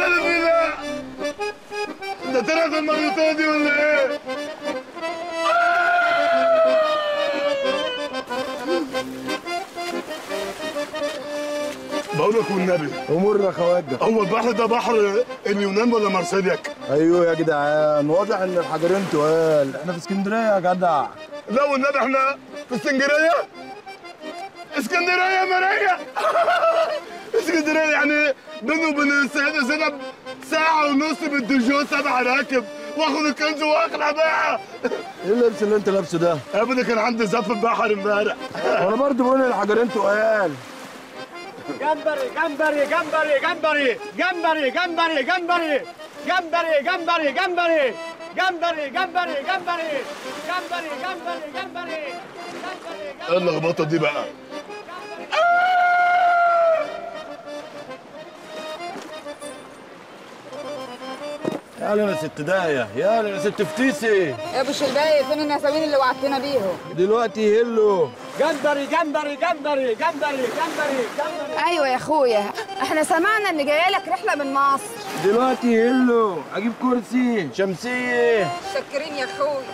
اللي فيه ده؟ ده طلعت المريضة دي ولا ايه؟ بقول لك والنبي امور يا خواجه هو البحر ده بحر اليونان ولا مرسيليك؟ ايوه يا جدعان واضح ان الحجرين تقال احنا في اسكندريه يا جدع لا والنبي احنا في اسكندريه اسكندريه ماريا اسكندريه يعني بينه وبين السيده زينب ساعه ونص بالدجو سبع راكب واخد الكنز واقلع بقى ايه اللبس اللي انت لابسه ده ابدا كان عندي زف البحر امبارح وانا برضه بقول الحجرين تقال جمبري جمبري جمبري جمبري جمبري جمبري جمبري جمبري جمبري جمبري جمبري جمبري جمبري جمبري جمبري جمبري ايه اللخبطه دي بقى يا يا ست دايه يا يا ست فتيسي يا ابو شلباي فين النساوين اللي وعدتنا بيهم دلوقتي يهلوا جمبري جمبري جمبري جمبري جمبري جمبري ايوه يا اخويا احنا سمعنا ان جايه لك رحله من مصر دلوقتي يهلوا اجيب كرسي شمسيه شكرين يا اخويا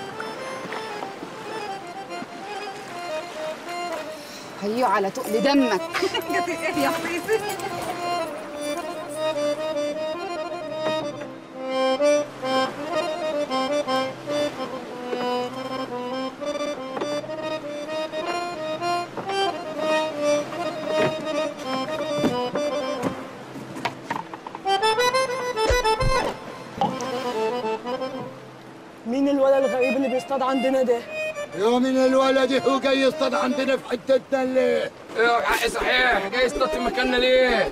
هيو على تقل دمك يا حبيبي مين الولد الغريب اللي بيصطاد عندنا ده؟ يا من الولد هو جاي يصطاد عندنا في حتتنا اللي ايوه حقي صحيح جاي يصطاد في مكاننا ليه؟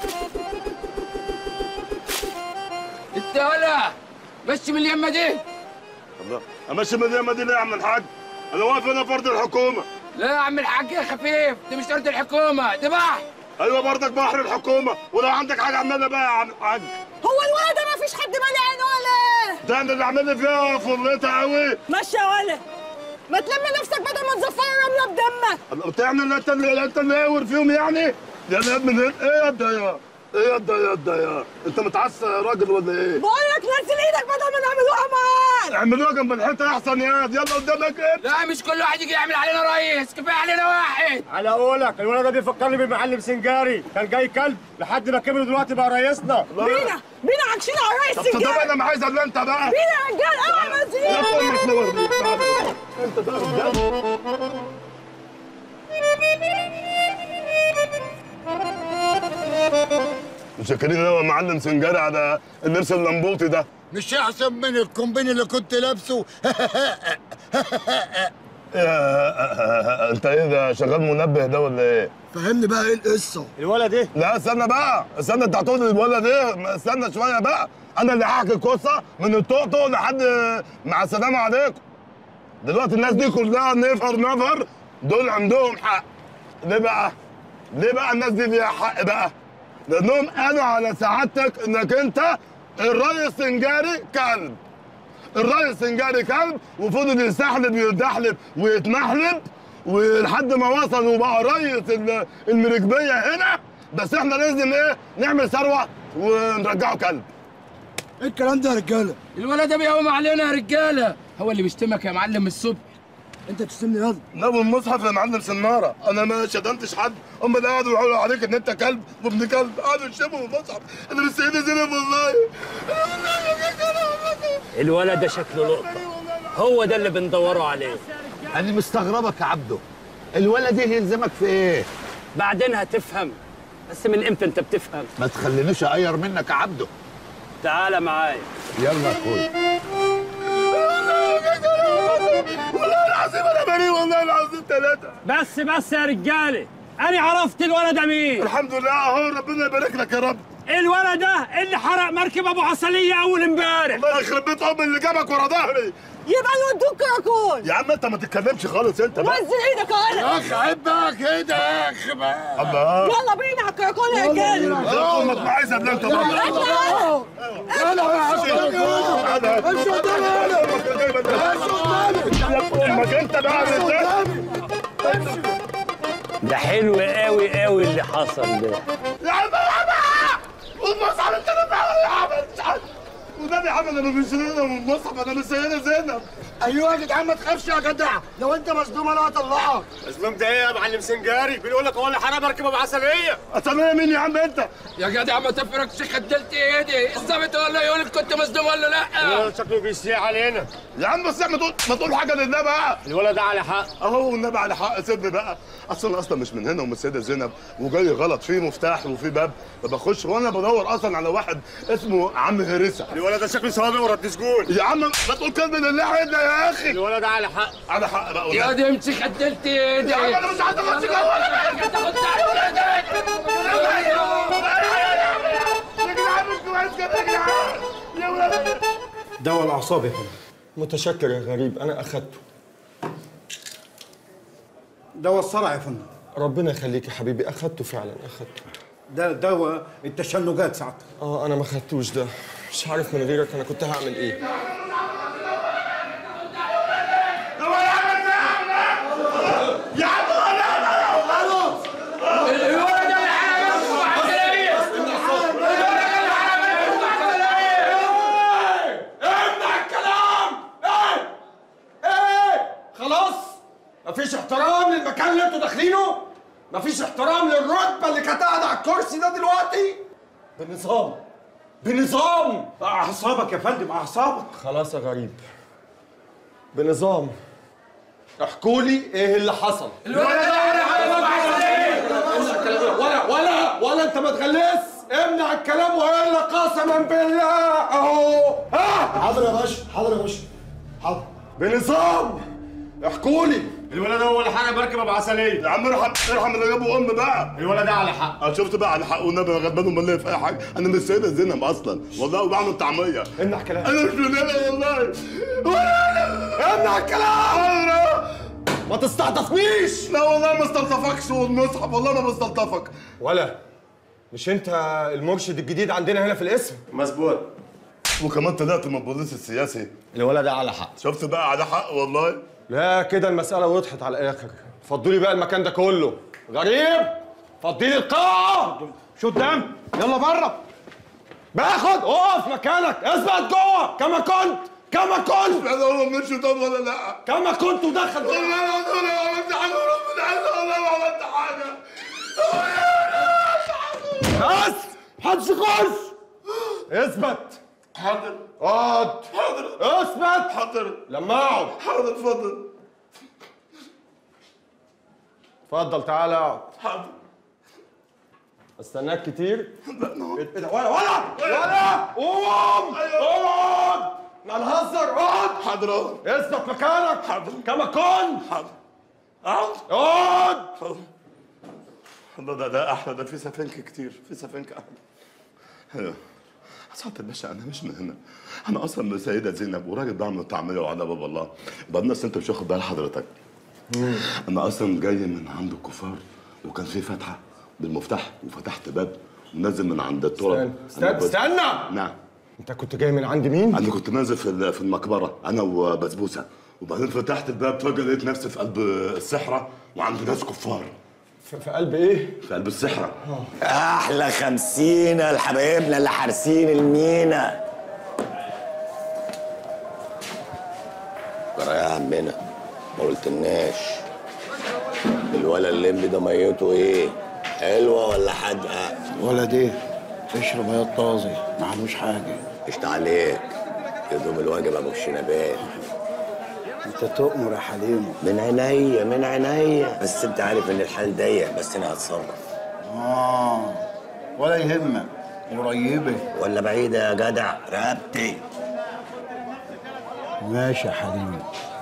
انت هلا مشي من اليمه دي الله امشي من اليمه دي ليه يا عم الحاج انا واقف هنا فرد الحكومه لا يا عم الحاج يا خفيف دي مش ارض الحكومه دي بحر ايوه برضك بحر الحكومه ولو عندك حاجه اعملها بقى يا عم الحاج هو الولد ده ما فيش حد مالي عينه ولا ده انا اللي عامل لي فيها فرلتها قوي ماشي يا ولد ما تلم نفسك بدل ما تزفر الرمله بدمك الله بتعمل اللي انت اللي انت اللي قاور فيهم يعني يا يا ابن ال- ايه يا ده يا ايه يا ده يا ده يا انت متعصب يا راجل ولا ايه؟ بقول لك نزل ايدك بدل ما نعملوها معاك اعملوها جنب الحيطه احسن يا يلا قدامك ايه؟ لا مش كل واحد يجي يعمل علينا رئيس كفايه علينا واحد على قولك الولد ده بيفكرني بالمعلم سنجاري كان جاي كلب لحد ما كبر دلوقتي بقى رئيسنا بينا بينا عاكشين على طب رئيس طب السجاد انا ما عايز الا انت بقى بينا يا رجال اوعى نزل يا ايدك امك نور بيك تعالى. انت بقى قدام متشكرين قوي يا معلم سنجاري على اللبس اللمبوطي ده مش احسن من الكومبين اللي كنت لابسه يا- انت ايه ده شغال منبه ده ولا ايه؟ فهمني بقى ايه القصه الولد ده لا استنى بقى استنى انت هتقول الولد ايه استنى شويه بقى انا اللي هحكي القصه من الطقطق لحد مع السلامه عليكم دلوقتي الناس دي كلها نفر نفر دول عندهم حق ليه بقى؟ ليه بقى الناس دي ليها حق بقى؟ لانهم قالوا على سعادتك انك انت الريس سنجاري كلب الريس سنجاري كلب وفضل يستحلب ويتدحلب ويتمحلب ولحد ما وصل وبقى ريس ال- المركبيه هنا بس احنا لازم ايه نعمل ثروه ونرجعه كلب ايه الكلام ده يا رجاله الولد ده بيقوم علينا يا رجاله هو اللي بيشتمك يا معلم من الصبح انت بتشتمني ياض نبو المصحف يا معلم سناره انا ما شتمتش حد هم اللي قعدوا يقولوا عليك ان انت كلب وابن كلب قعدوا يشتموا المصحف انا مش سيدي زينب والله الولد ده شكله لقطة هو ده اللي بندوروا عليه انا مستغربك يا عبده الولد ايه يلزمك في ايه بعدين هتفهم بس من امتى انت بتفهم ما تخلينيش اغير منك يا عبده تعالى معايا يلا يا اخويا والله العظيم انا بريء والله العظيم ثلاثه بس بس يا رجالة أنا عرفت الولد ده مين الحمد لله اهو ربنا يبارك لك يا رب الولد ده اللي حرق مركب أبو عسلية أول امبارح الله يخرب بيت ام اللي جابك ورا ظهري يبقى نودوك كراكون يا عم انت ما تتكلمش خالص انت بقى نزل ايدك يا ولد يا اخي عيب بقى كده يا اخي بقى الله يلا بينا على الكراكون يا رجاله يا امك ما عايزه ابن انت برضه اطلعوا يلا يا عبد امشي قدامي يلا امك انت بقى ده حلو قوي قوي اللي حصل ده يا عم يا عم والمصعب انت اللي بتعمل يا عم يا عم انا مش زينب والمصحف انا مش سيدة زينب ايوه يا جدعان ما تخافش يا جدع لو انت مصدوم انا هطلعك مظلوم ده ايه يا معلم سنجاري بيقول لك هو اللي حرام اركبه بعسليه اسامي مين يا عم انت؟ يا جدع ما تفرقش خدلت ايدي الظابط ولا يقول لك كنت مصدوم ولا لا الولد شكله بيسيع علينا يا عم بس ما تقول ما تقول حاجه لله بقى الولد ده على حق اهو والنبي على حق سيبني بقى اصل انا اصلا مش من هنا ومن السيده زينب وجاي غلط في مفتاح وفي باب فبخش وانا بدور اصلا على واحد اسمه عم هرسه الولد ده شكله سوابق ورد سجون يا عم ما تقول كلمه لله عدنا يا اخي الولد ده على حق على حق بقى يا والله. دي امسك خدلت ايدي يا عم انا مش عايز اخش جوه يا جدع كنت عايز يا جدعان مش كويس كده يا جدعان يا ولاد دواء الاعصاب يا فندم متشكر يا غريب انا اخدته دواء الصرع يا فندم ربنا يخليك يا حبيبي اخدته فعلا اخدته ده دواء التشنجات ساعتها اه انا ما خدتوش ده مش عارف من غيرك انا كنت هعمل ايه يا عم خلاص الولد ده الحرام بعسليه امنع الكلام ايه ايه خلاص مفيش احترام للمكان اللي انتوا داخلينه مفيش احترام للرتبه اللي كانت قاعده على الكرسي ده دلوقتي بنظام بنظام اعصابك يا فندم اعصابك خلاص يا غريب بنظام احكوا لي ايه اللي حصل الولد ده الحرام بعسليه ولا ولا ولا انت ما تغلس امنع الكلام والا قسما بالله اهو ها حاضر يا باشا حاضر يا باشا حاضر بنظام احكوا لي الولد ده هو اللي حرام اركبه بعسليه يا عم ارحم ارحم اللي جابه ام بقى الولد ده على حق انا شفت بقى على حق والنبي انا غلبان ومليت في اي حاجه انا مش سيده زينب اصلا والله وبعمل طعميه امنع كلام انا مش من هنا والله امنع الكلام ما تستعطفنيش لا والله ما استلطفكش والمصحف والله ما بستلطفك ولا مش انت المرشد الجديد عندنا هنا في الاسم مظبوط وكمان طلعت من البوليس السياسي الولد ده على حق شفت بقى على حق والله لا كده المسألة وضحت على الآخر فضوا لي بقى المكان ده كله غريب فضي لي القاعة شو قدام يلا بره باخد اقف مكانك اثبت جوه كما كنت كما كنت انا هو مش طب ولا لا كما كنت ودخل والله العظيم انا ما عملت حاجه وربنا عز والله ما عملت حاجه بس محدش يخش اثبت حاضر اقعد حاضر اثبت حاضر لما اقعد حاضر اتفضل اتفضل تعالى اقعد حاضر استناك كتير لا نو. ايه ده ولا ولا ولا قوم اقعد ما نهزر اقعد حاضر اهو اثبت مكانك حاضر. كما كنت حاضر اقعد اقعد حاضر. الله ده ده احلى ده في سفنك كتير في سفنك احلى حلو سعادة الباشا انا مش من هنا انا اصلا من سيده زينب وراجل بعمل طعميه وعلى باب الله وبعدين اصل انت مش واخد بال حضرتك انا اصلا جاي من عند الكفار وكان في فتحه بالمفتاح وفتحت باب ونازل من عند التراب استنى أنا استنى بس- استنى نعم انت كنت جاي من عند مين؟ انا كنت نازل في ال- في المقبره انا وبسبوسه وبعدين فتحت الباب فجاه لقيت نفسي في قلب الصحراء وعند ناس كفار في في قلب ايه؟ في قلب الصحراء احلى خمسين لحبايبنا اللي حارسين المينا ترى يا عمنا ما قلتلناش الولا الليمبي ده ميته ايه حلوه ولا حادقه ولد ايه اشرب يا طازي ما عملوش حاجه قشطة عليك يدوم الواجب ابو الشنبات انت تؤمر يا حليم من عينيا من عينيا بس انت عارف ان الحال ضيق بس انا هتصرف اه ولا يهمك قريبه ولا بعيده يا جدع رقبتي ماشي يا حليم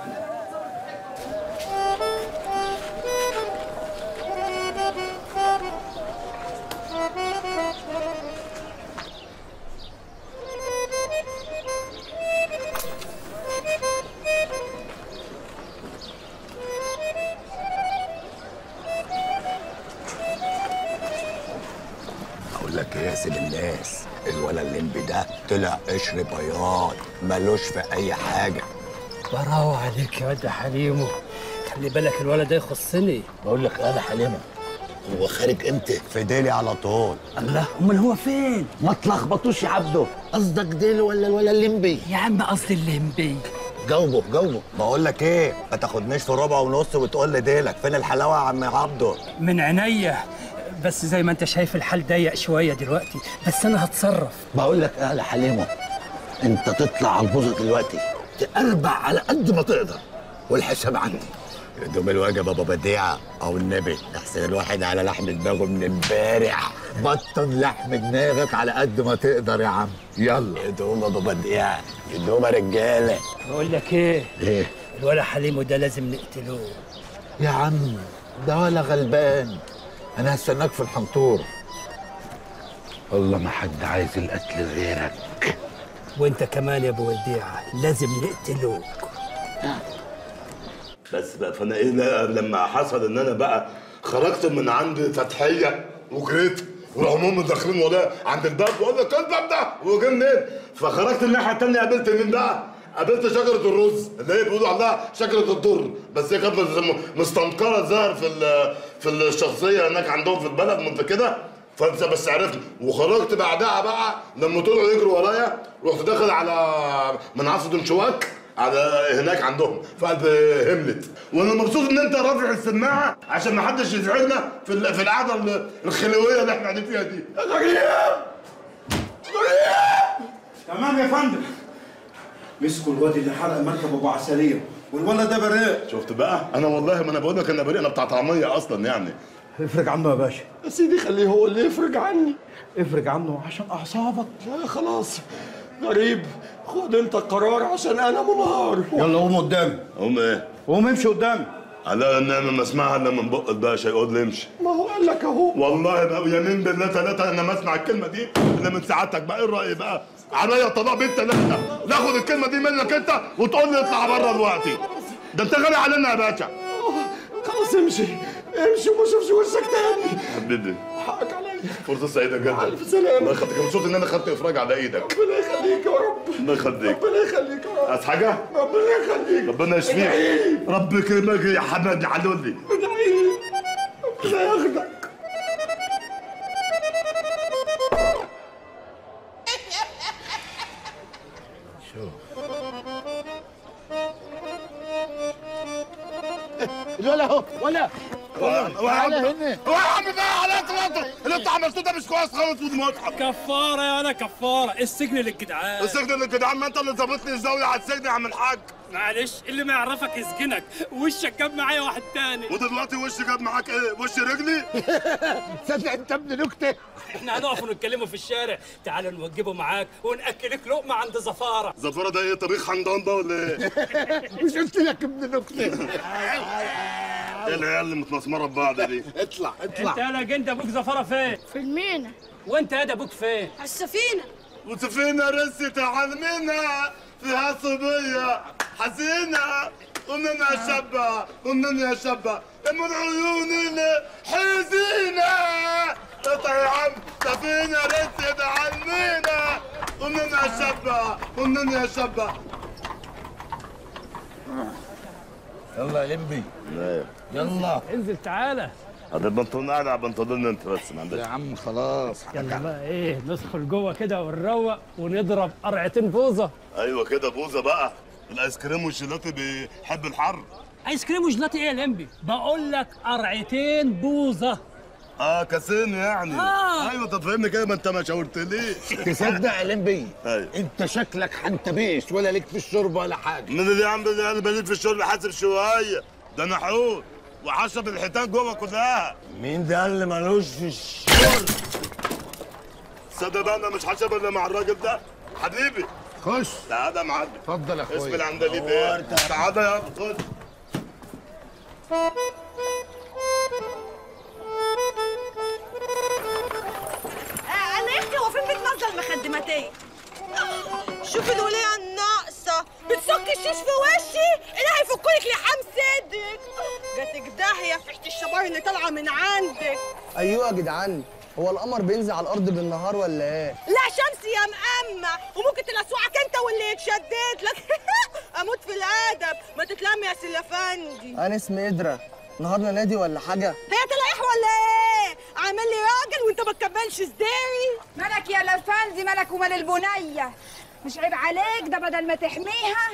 اقول لك ايه يا سيد الناس الولا الليمبي ده طلع قشر بياض ملوش في اي حاجه براوة عليك يا واد يا حليمو خلي بالك الولد ده يخصني بقول لك انا حليمه هو خارج امتى في ديلي على طول الله امال هو فين ما تلخبطوش يا عبده قصدك ديل ولا ولا الليمبي يا عم قصدي الليمبي جاوبه جاوبه بقول لك ايه ما تاخدنيش في ربع ونص وتقول لي ديلك فين الحلاوه يا عم عبده من عينيا بس زي ما انت شايف الحال ضيق شويه دلوقتي بس انا هتصرف بقول لك ايه يا حليمه انت تطلع على البوظه دلوقتي تقربع على قد ما تقدر والحساب عندي دوم الوجبه بابا بديعه او النبي احسن الواحد على لحم دماغه من امبارح بطل لحم دماغك على قد ما تقدر يا عم يلا دوم يا بابا بديعه دوم يا رجاله بقول لك ايه ايه الولا حليمو ده لازم نقتلوه يا عم ده ولا غلبان انا هستناك في الحنطور والله ما حد عايز القتل غيرك وانت كمان يا ابو وديعه لازم نقتلوك بس بقى فانا ايه بقى لما حصل ان انا بقى خرجت من عند فتحيه وجريت وراحوا هم داخلين ورايا عند الباب بقول لك إيه الباب ده هو جه منين؟ فخرجت الناحيه الثانيه قابلت مين بقى؟ قابلت شجره الرز اللي هي بيقولوا عليها شجره الضر بس هي كانت مس- مستنقره الظاهر في ال- في الشخصيه هناك عندهم في البلد ما انت كده فانت بس عرفت وخرجت بعدها بقى لما طلعوا يجروا ورايا رحت داخل على منعصر دمشواك على هناك عندهم في قلب هملت وانا مبسوط ان انت رافع السماعه عشان ما حدش يزعلنا في ال- في القعده ال- الخلويه اللي احنا قاعدين فيها دي غريب تمام يا فندم مسكوا الواد اللي حرق مركب ابو عسليه والولد ده بريء شفت بقى انا والله ما انا بقول لك انا بريء انا بتاع طعميه اصلا يعني افرج عنه يا باشا يا سيدي خليه هو اللي يفرج عني افرج عنه عشان اعصابك لا خلاص غريب خد انت القرار عشان انا منهار يلا قوم قدامي هم ايه؟ قوم امشي قدامي على ان انا ما اسمعها الا من بق الباشا يقول لي امشي ما هو قال لك اهو والله بقى يمين بالله ثلاثة أنا ما أسمع الكلمة دي إلا من سعادتك بقى إيه الرأي بقى؟ عليا طلاق بنت ثلاثة ناخد الكلمة دي منك أنت وتقول لي اطلع بره دلوقتي ده أنت غالي علينا يا باشا خلاص امشي امشي وما اشوفش وشك تاني حبيبي حقك عليا فرصة سعيدة جدا ألف سلامة. الله يخليك مبسوط إن أنا خدت إفراج على إيدك ربنا يخليك يا رب الله يخليك ربنا يخليك يا رب عايز حاجة؟ ربنا يخليك ربنا يشفيك رب يكرمك يا حماد علولي ادعي لي ربنا ياخدك ولا هو ولا تعالى هنا هو يا عم بقى على اطلاقه اللي انت عملته ده مش كويس خالص ودي مضحك كفاره يا انا كفاره السجن للجدعان السجن اللي كده عم انت اللي ظابطني الزاويه على السجن يا عم الحاج معلش اللي ما يعرفك يسجنك وشك جاب معايا واحد تاني ودلوقتي وش جاب معاك ايه؟ وش رجلي؟ تصدق انت ابن نكته احنا هنقف ونتكلموا في الشارع تعال نوجبه معاك وناكلك لقمه عند زفاره زفاره ده ايه طبيخ حمضان ده ولا ايه؟ مش قلت لك ابن نكته ايه العيال اللي متمسمره ببعض دي؟ اطلع انت اطلع يالا جند ابوك زفاره فين في المينا وانت يا ابوك فين على السفينة وسفينة رست علمنا فيها صبية حزينة ومننا شابة ومننا شابة من عيوننا حزينة قطع يا عم سفينة رست علمنا ومننا شابة ومننا شابة يلا يا لمبي يلا انزل تعالى هذا البنطلون قاعد على بنطلون انت بس ما عندكش يا عم خلاص يلا بقى ايه ندخل جوه كده ونروق ونضرب قرعتين بوظه ايوه كده بوزه بقى الايس كريم والجيلاتي بيحب الحر ايس كريم وجلاتي ايه يا لمبي بقول لك قرعتين بوظه اه كاسين يعني آه. ايوه طب فهمني كده ما انت ما شاورتليش تصدق يا لمبي ايوه انت شكلك حنتبيش ولا ليك في الشرب ولا حاجه من اللي عم بدي انا بلف في الشغل حاسب شويه ده انا حوت وحشب الحيتان جوه كلها مين ده اللي ملوش في الشغل صدق بقى انا مش حشب الا مع الراجل ده حبيبي خش تعالى يا معلم اتفضل يا اسم اخويا العندليب ايه تعالى يا خد انا يا اختي هو فين بتنزل المخدماتية شوفي الولية الناقصة بتسك الشيش في وشي ايه هيفكلك لحام صدرك جاتك داهية في ريحة الشبار اللي طالعة من عندك ايوه يا جدعان هو القمر بينزل على الارض بالنهار ولا ايه لا شمس يا مأمة وممكن تلسوعك انت واللي يتشدد لك اموت في الادب ما تتلم يا سلافندي انا اسمي ادرا نهارنا نادي ولا حاجه هي تلاقيح ولا ايه عامل لي راجل وانت ما تكملش صداري مالك يا لفندي مالك ومال البنيه مش عيب عليك ده بدل ما تحميها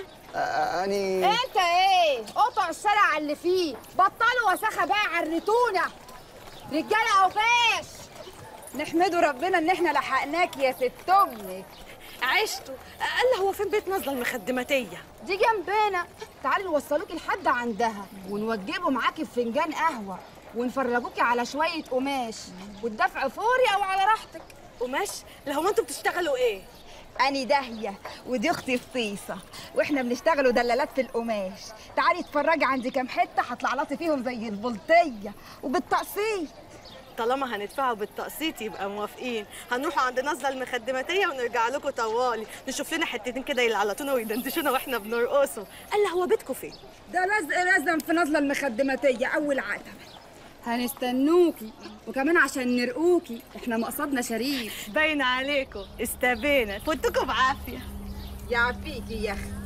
اني انت ايه قطع الشارع اللي فيه بطلوا وسخه بقى عرتونا رجاله اوفاش نحمدوا ربنا ان احنا لحقناك يا ست امك عشتوا قال هو فين بيت نازله المخدماتيه دي جنبنا تعالي نوصلوكي لحد عندها ونوجبوا معاكي في فنجان قهوه ونفرجوكي على شويه قماش والدفع فوري او على راحتك قماش لا هو انتوا بتشتغلوا ايه أني داهية ودي أختي فطيسة وإحنا بنشتغلوا دلالات في القماش تعالي اتفرجي عندي كام حتة هطلعلطي فيهم زي البلطية وبالتقسيط طالما هندفعوا بالتقسيط يبقى موافقين هنروحوا عند نازله المخدماتيه ونرجع لكم طوالي نشوف لنا حتتين كده يلعلطونا ويدندشونا واحنا بنرقصوا قال هو بيتكم فين ده لزق لازم في نازلة المخدماتية أول عتبة هنستنوكي وكمان عشان نرقوكي احنا مقصدنا شريف باين عليكم استبينا فوتكم بعافيه يعافيكي يا اختي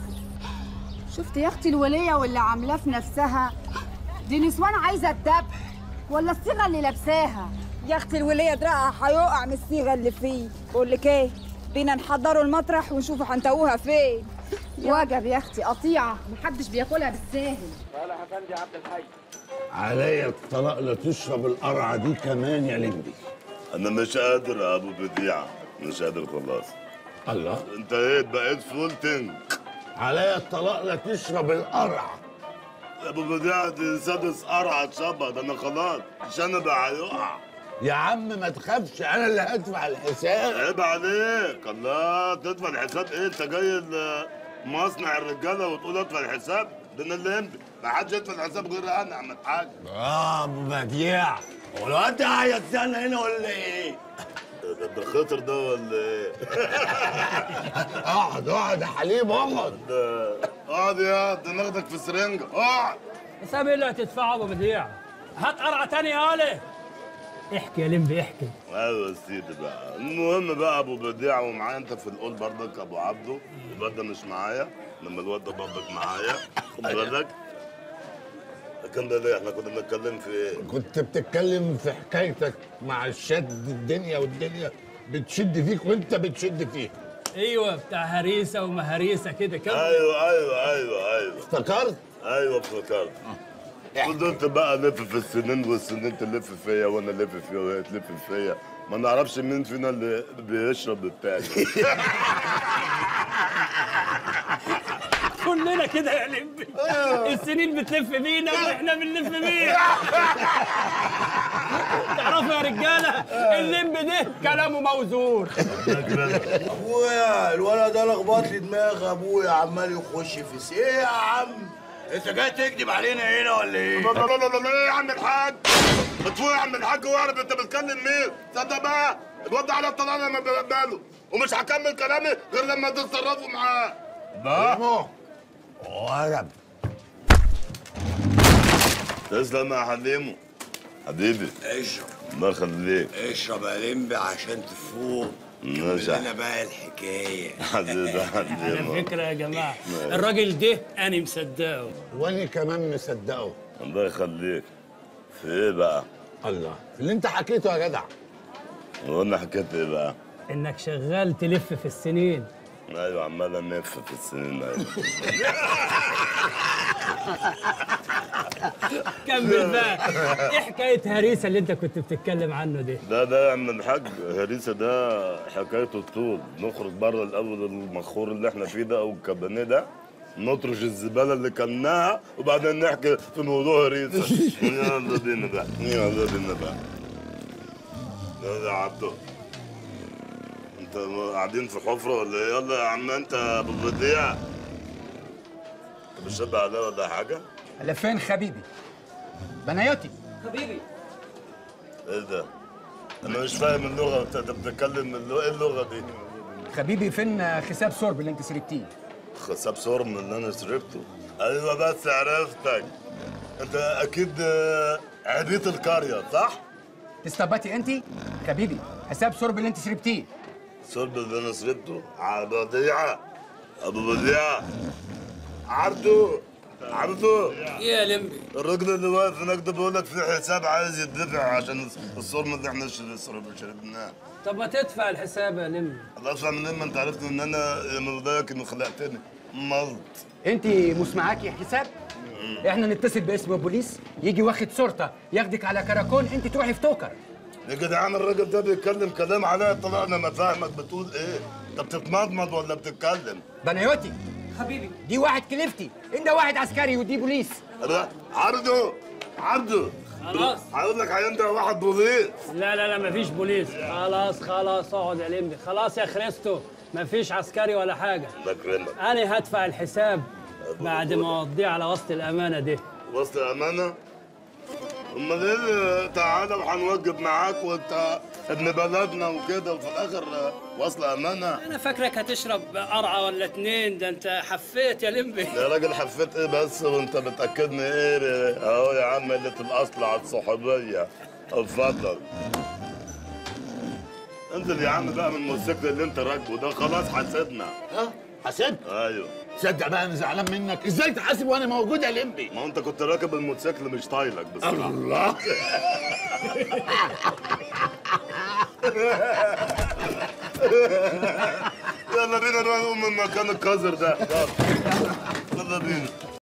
شفت يا اختي الوليه واللي عاملاه في نفسها دي نسوان عايزه الذبح ولا الصيغه اللي لابساها يا اختي الوليه دراعها هيقع من الصيغه اللي فيه بقول لك ايه بينا نحضروا المطرح ونشوفوا هنتوها فين وجب يا اختي قطيعه محدش بياكلها بالساهل صالح افندي عبد الحي عليا الطلاق لا تشرب القرعه دي كمان يا لمبي انا مش قادر يا ابو بديعه مش قادر خلاص الله انت ايه بقيت فول تنك عليا الطلاق لا تشرب القرعه يا ابو بديعه دي سادس قرعه اتشبط انا خلاص شنب هيقع يا عم ما تخافش انا اللي هدفع الحساب عيب عليك الله تدفع الحساب ايه انت جاي ال- مصنع الرجاله وتقول ادفع الحساب ده انا اللي يمضي ما حدش يدفع الحساب غير انا يا عم الحاج اه ابو بديع هو الواد ده هيستنى هنا ولا ايه؟ ده- ده خطر ده ولا ايه؟ اقعد اقعد يا حليم اقعد اقعد يا ده ناخدك في سرنجه اقعد حساب ايه اللي هتدفعه ابو بديع هات قرعه تانية يا آلة احكي يا لمبي احكي ايوه يا سيدي بقى المهم بقى ابو بديع ومعايا انت في القول برضك ابو عبده الواد ده مش معايا لما الواد ده برضك معايا خد بالك كان ده ليه احنا كنا بنتكلم في ايه؟ كنت بتتكلم في حكايتك مع الشد الدنيا والدنيا بتشد فيك وانت بتشد فيها ايوه بتاع هريسه ومهريسه كده كم ايوه ايوه ايوه ايوه افتكرت؟ ايوه افتكرت فضلت بقى الف في السنين والسنين تلف فيا وانا الف فيها وهي تلف فيا ما نعرفش مين فينا اللي بيشرب التاني كلنا كده يا لمبي السنين بتلف بينا واحنا بنلف بيها تعرفوا يا رجاله اللمبي ده كلامه موزون ابويا الولد ده لخبط لي دماغ ابويا عمال يخش في س- ايه يا عم انت جاي تكذب علينا هنا ولا ايه لا لا لا لا لا يا عم الحاج بتفوق يا عم الحاج واعرف انت بتكلم مين تصدق بقى الواد ده على الطلاق لما باله ومش هكمل كلامي غير لما تتصرفوا معاه ده ورب تسلم يا حليمو حبيبي اشرب الله يخليك اشرب يا لمبي عشان تفوق ماشي لنا بقى الحكايه حبيبي على حليمو فكره يا جماعه الراجل ده انا مصدقه وانا كمان مصدقه الله يخليك في ايه بقى؟ الله في اللي انت حكيته يا جدع وقلنا حكيت ايه بقى؟ انك شغال تلف في السنين ايوه عمال انف في السنين ايوه كمل بقى ايه حكايه هريسه اللي انت كنت بتتكلم عنه ده ده ده يا عم الحاج هريسه ده حكايته الطول نخرج بره الاول المخور اللي احنا فيه ده او الكابانيه ده نطرش الزباله اللي كلناها وبعدين نحكي في موضوع هريسه يلا بينا بقى يلا بينا بقى يلا يا عبدو انت قاعدين في حفره ولا ايه يلا يا عم انت يا ابو بديع انت مش شبه عليا ولا حاجه على فين حبيبي بناياتي حبيبي ايه ده انا مش فاهم اللغه انت أنت بتتكلم اللغة- ايه اللغه دي حبيبي فين حساب سورب اللي انت سرقتيه خساب صورم اللي انا شربته ايوه بس عرفتك انت اكيد آه، عبيط القريه صح؟ تستباتي انت حبيبي حساب سورب اللي انت شربتيه صرب اللي انا شربته على بديعه ابو بديعه عرضو عبدو ايه يا لمبي الراجل اللي واقف هناك ده بيقول لك في حساب عايز يدفع عشان الصرم اللي احنا شرب- شربناه طب ما تدفع الحساب يا لمبي الله ادفع منين ما انت عرفت ان انا مرضاك انه خلقتني ملط انت مش معاكي حساب احنا نتصل باسم البوليس يجي واخد صورته ياخدك على كراكون انت تروحي في توكر يا جدعان الراجل ده بيتكلم كلام عليا طلع انا ما فاهمك بتقول ايه انت بتتمضمض ولا بتتكلم بنيوتي حبيبي دي واحد كليفتي انت واحد عسكري ودي بوليس لا، عبده عبده خلاص. هقول لك هينده واحد بوليس لا لا لا مفيش بوليس خلاص خلاص اقعد يا لمبي خلاص يا خريستو مفيش عسكري ولا حاجه بكرمك انا هدفع الحساب بعد ما اوديه على وسط الامانه دي وسط امانه امال ايه تعالى وهنوجب معاك وانت ابن بلدنا وكده وفي الاخر وصل امانه انا فاكرك هتشرب قرعه ولا اتنين ده انت حفيت يا لمبي يا راجل حفيت ايه بس وانت بتاكدني ايه اهو يا عم قله الاصل على الصحوبيه اتفضل انزل يا عم بقى من الموتوسيكل اللي انت راكبه ده خلاص حاسبنا ها حسب ايوه تصدق بقى انا زعلان منك ازاي تحاسب وانا موجود يا لمبي ما هو انت كنت راكب الموتوسيكل مش طايلك بصراحه الله يلا بينا نقوم من مكان القذر ده يلا يلا بينا